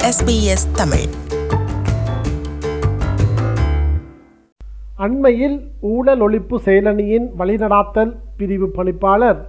SBS Tamil அண்மையில் ஊழல் ஒழிப்பு செயலணியின் வழிநடாத்தல் பிரிவு பணிப்பாளர்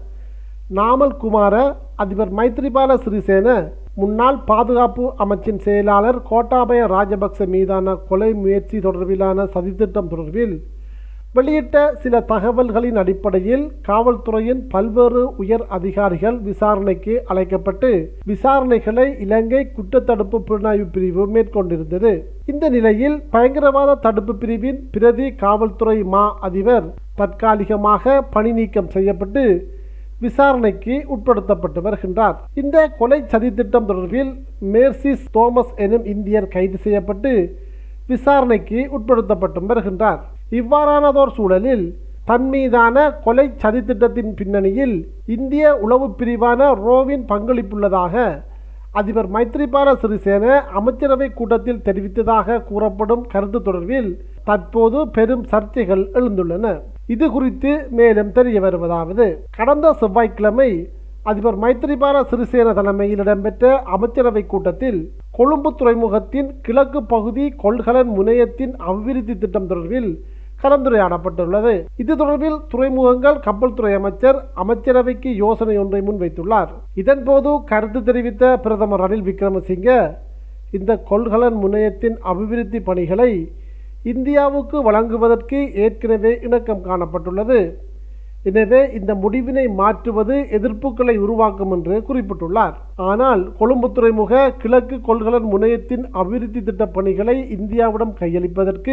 நாமல் குமார அதிபர் மைத்ரிபால சிறிசேன முன்னாள் பாதுகாப்பு அமைச்சின் செயலாளர் கோட்டாபய ராஜபக்ச மீதான கொலை முயற்சி தொடர்பிலான சதித்திட்டம் தொடர்பில் வெளியிட்ட சில தகவல்களின் அடிப்படையில் காவல்துறையின் பல்வேறு உயர் அதிகாரிகள் விசாரணைக்கு அழைக்கப்பட்டு விசாரணைகளை இலங்கை குற்றத்தடுப்பு புலனாய்வு பிரிவு மேற்கொண்டிருந்தது இந்த நிலையில் பயங்கரவாத தடுப்பு பிரிவின் பிரதி காவல்துறை மா அதிபர் தற்காலிகமாக பணி நீக்கம் செய்யப்பட்டு விசாரணைக்கு உட்படுத்தப்பட்டு வருகின்றார் இந்த கொலை சதித்திட்டம் தொடர்பில் மேர்சிஸ் தோமஸ் எனும் இந்தியர் கைது செய்யப்பட்டு விசாரணைக்கு உட்படுத்தப்பட்டும் வருகின்றார் இவ்வாறானதோர் சூழலில் தன் மீதான கொலை சதித்திட்டத்தின் பின்னணியில் இந்திய உளவு பிரிவான ரோவின் பங்களிப்புள்ளதாக அதிபர் மைத்ரிபால சிறிசேன அமைச்சரவை கூட்டத்தில் தெரிவித்ததாக கூறப்படும் கருத்து தொடர்பில் தற்போது பெரும் சர்ச்சைகள் எழுந்துள்ளன இது குறித்து மேலும் தெரிய வருவதாவது கடந்த செவ்வாய்க்கிழமை அதிபர் மைத்ரிபால சிறிசேன தலைமையில் இடம்பெற்ற அமைச்சரவை கூட்டத்தில் கொழும்பு துறைமுகத்தின் கிழக்கு பகுதி கொள்கலன் முனையத்தின் அபிவிருத்தி திட்டம் தொடர்பில் கலந்துரையாடப்பட்டுள்ளது இது தொடர்பில் துறைமுகங்கள் கப்பல் துறை அமைச்சர் அமைச்சரவைக்கு யோசனை ஒன்றை முன்வைத்துள்ளார் இதன்போது கருத்து தெரிவித்த பிரதமர் ரணில் விக்ரமசிங்க இந்த கொள்கலன் முனையத்தின் அபிவிருத்தி பணிகளை இந்தியாவுக்கு வழங்குவதற்கு ஏற்கனவே இணக்கம் காணப்பட்டுள்ளது எனவே இந்த முடிவினை மாற்றுவது எதிர்ப்புகளை உருவாக்கும் என்று குறிப்பிட்டுள்ளார் ஆனால் கொழும்பு துறைமுக கிழக்கு கொள்கலன் முனையத்தின் அபிவிருத்தி திட்ட பணிகளை இந்தியாவிடம் கையளிப்பதற்கு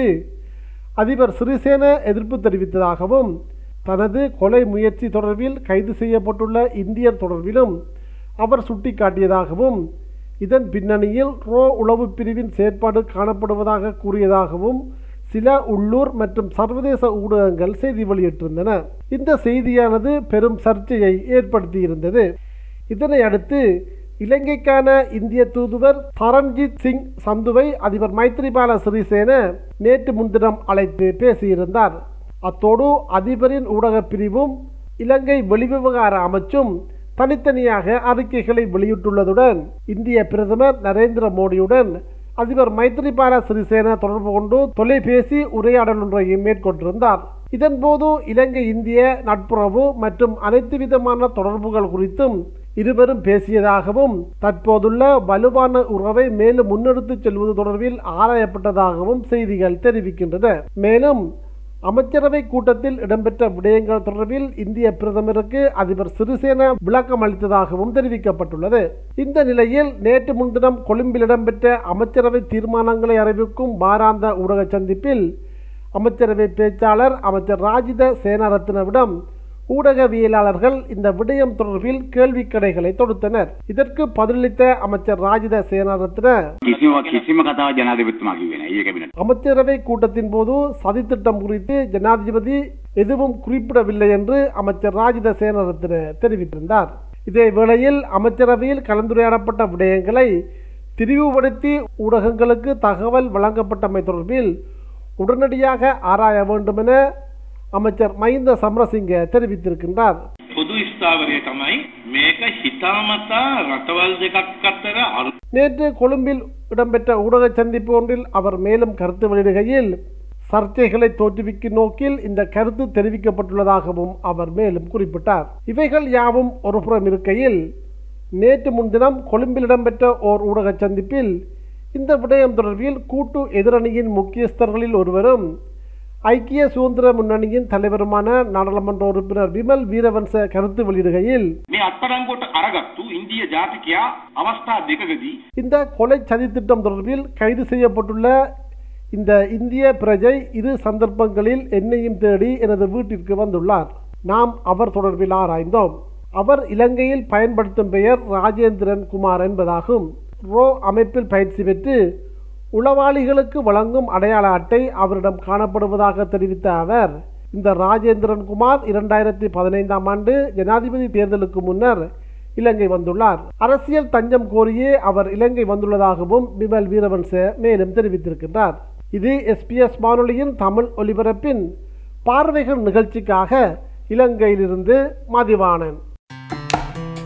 அதிபர் சிறிசேன எதிர்ப்பு தெரிவித்ததாகவும் தனது கொலை முயற்சி தொடர்பில் கைது செய்யப்பட்டுள்ள இந்தியர் தொடர்பிலும் அவர் சுட்டிக்காட்டியதாகவும் இதன் பின்னணியில் ரோ உளவு பிரிவின் செயற்பாடு காணப்படுவதாக கூறியதாகவும் சில உள்ளூர் மற்றும் சர்வதேச ஊடகங்கள் செய்தி வெளியிட்டிருந்தன இந்த செய்தியானது பெரும் சர்ச்சையை ஏற்படுத்தியிருந்தது இதனை அடுத்து இலங்கைக்கான இந்திய தூதுவர் தரண்ஜித் சிங் சந்துவை அதிபர் மைத்ரிபால சிறிசேன நேற்று முன்தினம் அழைத்து பேசியிருந்தார் அத்தோடு அதிபரின் ஊடகப் பிரிவும் இலங்கை வெளிவிவகார அமைச்சும் தனித்தனியாக அறிக்கைகளை வெளியிட்டுள்ளதுடன் இந்திய பிரதமர் நரேந்திர மோடியுடன் அதிபர் மைத்ரிபால சிறிசேன தொடர்பு கொண்டு தொலைபேசி உரையாடல் ஒன்றையும் மேற்கொண்டிருந்தார் இதன்போது இலங்கை இந்திய நட்புறவு மற்றும் அனைத்து விதமான தொடர்புகள் குறித்தும் இருவரும் பேசியதாகவும் தற்போதுள்ள வலுவான உறவை மேலும் முன்னெடுத்துச் செல்வது தொடர்பில் ஆராயப்பட்டதாகவும் செய்திகள் தெரிவிக்கின்றன மேலும் அமைச்சரவை கூட்டத்தில் இடம்பெற்ற விடயங்கள் தொடர்பில் இந்திய பிரதமருக்கு அதிபர் சிறிசேன விளக்கம் அளித்ததாகவும் தெரிவிக்கப்பட்டுள்ளது இந்த நிலையில் நேற்று முன்தினம் கொழும்பில் இடம்பெற்ற அமைச்சரவை தீர்மானங்களை அறிவிக்கும் வாராந்த ஊடக சந்திப்பில் அமைச்சரவை பேச்சாளர் அமைச்சர் ராஜித சேனாரத்னவிடம் ஊடகவியலாளர்கள் இந்த விடயம் தொடர்பில் கேள்வி கடைகளை தொடுத்தனர் இதற்கு பதிலளித்த அமைச்சர் ராஜித சேனாரத்ன කිසිම කිසිම කතාව ජනාධිපතිතුමා කිව්වේ නෑ. ඒක කැබිනට්. அமைச்சரவை கூட்டத்தின் போது சதித்திட்டம் குறித்து ஜனாதிபதி எதுவும் குறிப்பிடவில்லை என்று அமைச்சர் ராஜித சேனரத்ன தெரிவித்திருந்தார் இதே வேளையில் அமைச்சரவையில் கலந்துரையாடப்பட்ட விடயங்களை திரிவுபடுத்தி ஊடகங்களுக்கு தகவல் வழங்கப்பட்டமை தொடர்பில் உடனடியாக ஆராய வேண்டும் என அமைச்சர் மஹிந்த சமரசிங்க தெரிவித்திருக்கின்றார் පොදු ස්ථාවරය තමයි මේක හිතාමතා රටවල් දෙකක් අතර අරු நேற்று கொழும்பில் இடம்பெற்ற ஊடக சந்திப்பு ஒன்றில் அவர் மேலும் கருத்து வெளியிடுகையில் சர்ச்சைகளை தோற்றுவிக்கும் நோக்கில் இந்த கருத்து தெரிவிக்கப்பட்டுள்ளதாகவும் அவர் மேலும் குறிப்பிட்டார் இவைகள் யாவும் ஒருபுறம் இருக்கையில் நேற்று முன்தினம் கொழும்பில் இடம்பெற்ற ஓர் ஊடக சந்திப்பில் இந்த விடயம் தொடர்பில் கூட்டு எதிரணியின் முக்கியஸ்தர்களில் ஒருவரும் ஐக்கிய சுதந்திர முன்னணியின் தலைவருமான நாடாளுமன்ற உறுப்பினர் விமல் வீரவன்ச கருத்து வெளியிடுகையில் මේ අත්තරංගුවට අරගත්තු ඉන්දිය ජාතිකයා අවස්ථා දෙකකදී இந்த கொலை சதித்திட்டம் தொடர்பில் கைது செய்யப்பட்டுள்ள இந்த இந்திய பிரஜை இரு சந்தர்ப்பங்களில் என்னையும் தேடி எனது வீட்டிற்கு வந்துள்ளார் நாம் அவர் தொடர்பில் ஆராய்ந்தோம் அவர் இலங்கையில் பயன்படுத்தும் பெயர் ராஜேந்திரன் குமார் என்பதாகும் ரோ அமைப்பில் பயிற்சி பெற்று உளவாளிகளுக்கு வழங்கும் அடையாள அட்டை அவரிடம் காணப்படுவதாக தெரிவித்த அவர் இந்த ராஜேந்திரன் குமார் இரண்டாயிரத்தி பதினைந்தாம் ஆண்டு ஜனாதிபதி தேர்தலுக்கு முன்னர் இலங்கை வந்துள்ளார் அரசியல் தஞ்சம் கோரியே அவர் இலங்கை வந்துள்ளதாகவும் பிமல் வீரவன்ச மேலும் தெரிவித்திருக்கின்றார் இது எஸ்பிஎஸ் வானொலியின் தமிழ் ஒலிபரப்பின் பார்வைகள் நிகழ்ச்சிக்காக இலங்கையிலிருந்து மதிவாணன்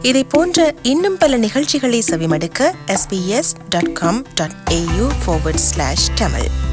இதை போன்ற இன்னும் பல நிகழ்ச்சிகளை செவிமடுக்க sbs.com.au forward slash tamil